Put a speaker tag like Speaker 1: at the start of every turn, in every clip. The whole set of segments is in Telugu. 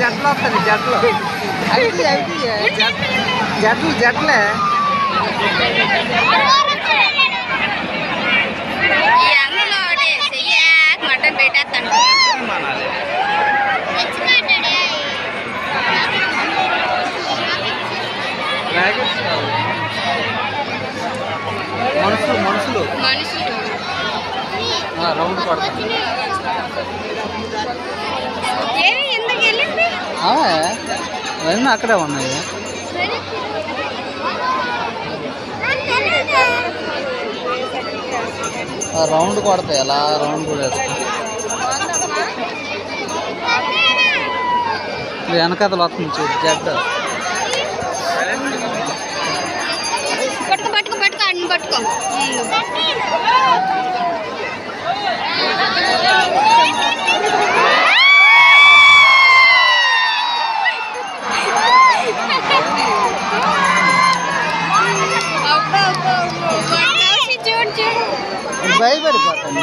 Speaker 1: జట్లు వస్తుంది జట్లు అయితే అయితే జట్లు జట్లే
Speaker 2: ఈ అంగంలో ఒకటి చెయ్యాక మటన్ పెట్టేస్తాను
Speaker 1: డ్రాగన్స్ కాదు. మనుషులు మనుషులు
Speaker 2: మనుషులు
Speaker 1: ఆ, రౌండ్ పడతారు
Speaker 2: ఏమి ఎందుకు వెళ్ళింది
Speaker 1: అవన్నీ అక్కడే ఉన్నాయి ఆ రౌండ్ కొడతాయి అలా రౌండ్ కూడా వేస్తాయి ఇది వెనకాతలు వస్తుంది చూడు జడ్డ
Speaker 2: పట్టుకో పట్టుకో పట్టుకో అన్ని పట్టుకో అబ్బా అబ్బా అబ్బా కౌశి చూడు చూడు
Speaker 1: భయపడిపోతాను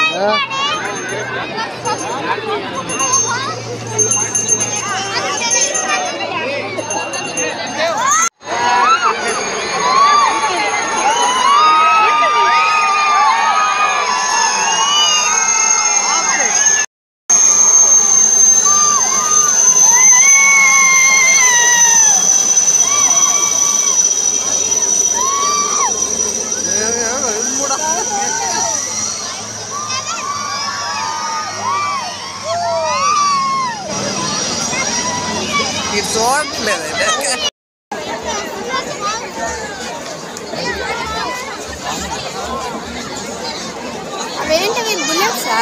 Speaker 1: ఇది చూడట్లేదు
Speaker 2: అవేంటివి బుల్లెట్సా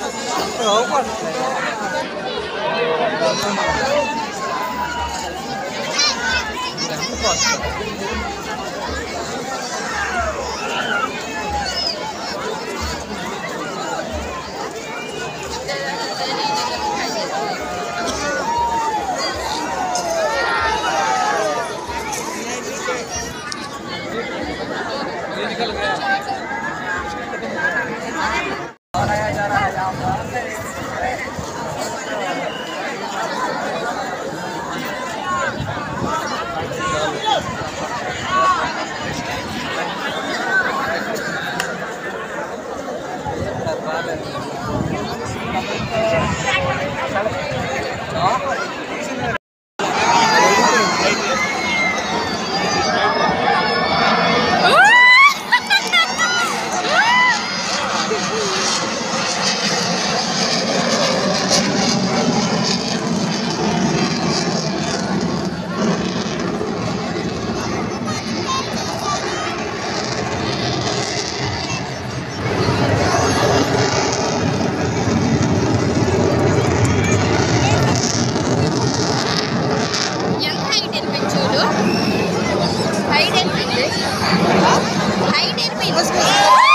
Speaker 2: ఎంత హైట్ వెళ్ళిపోయింది చూడు హైట్ వెళ్ళిపోయింది హైట్ వెళ్ళిపోయింది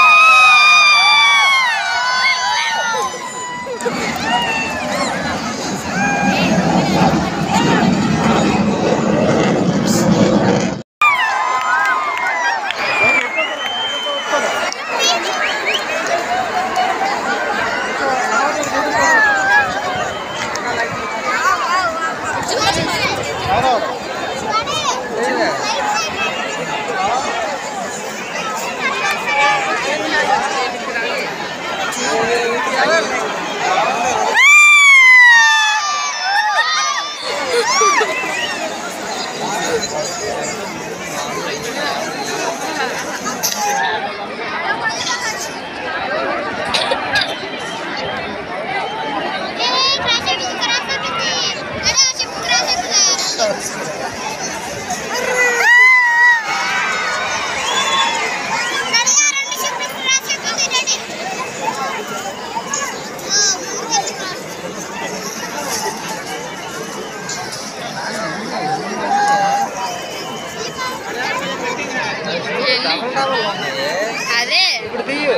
Speaker 1: డబల్ డబల్ ఉన్నాయి
Speaker 2: అదే
Speaker 1: ఇప్పుడు తీయు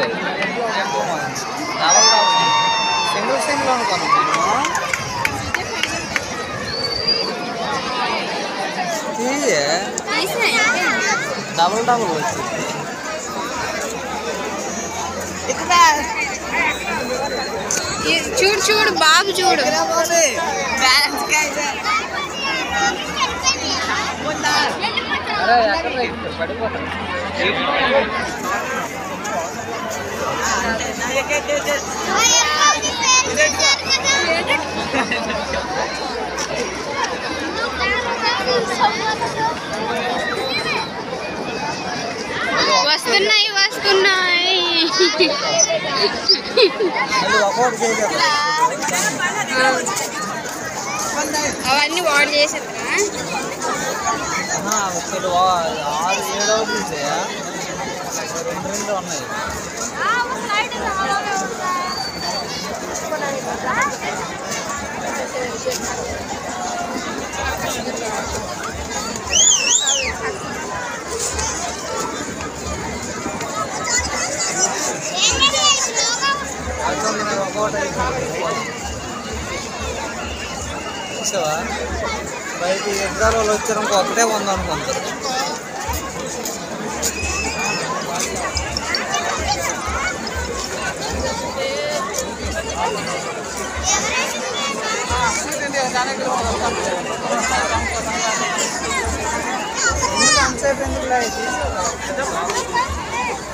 Speaker 1: డబల్ డబల్ సింగిల్ సింగిల్ అనుకున్నాను నేను తీయ
Speaker 2: తీసినా
Speaker 1: డబల్ డబల్ వచ్చింది
Speaker 2: చూడు చూడు బాబు చూడు
Speaker 1: బ్యాలెన్స్ అరే ఎక్కడ ఇక్కడ పడిపోతాను
Speaker 2: వస్తున్నాయి వస్తున్నాయి
Speaker 1: మళ్ళీ ఒక్కొక్కటి చేయలేదు
Speaker 2: అవన్నీ వాడు చేసేదా
Speaker 1: ఇక్కడ ఆరు ఏడు అవుతుంది రెండు రెండు ఉన్నాయి అక్కడ ఒక్కొక్కటి అయిపోయింది. చూసావా బయట ఎగ్జామ్ వాళ్ళు వచ్చారు ఇంకో ఒకటే ఉంది అనుకుంటారు అంతసేపు ఎందుకు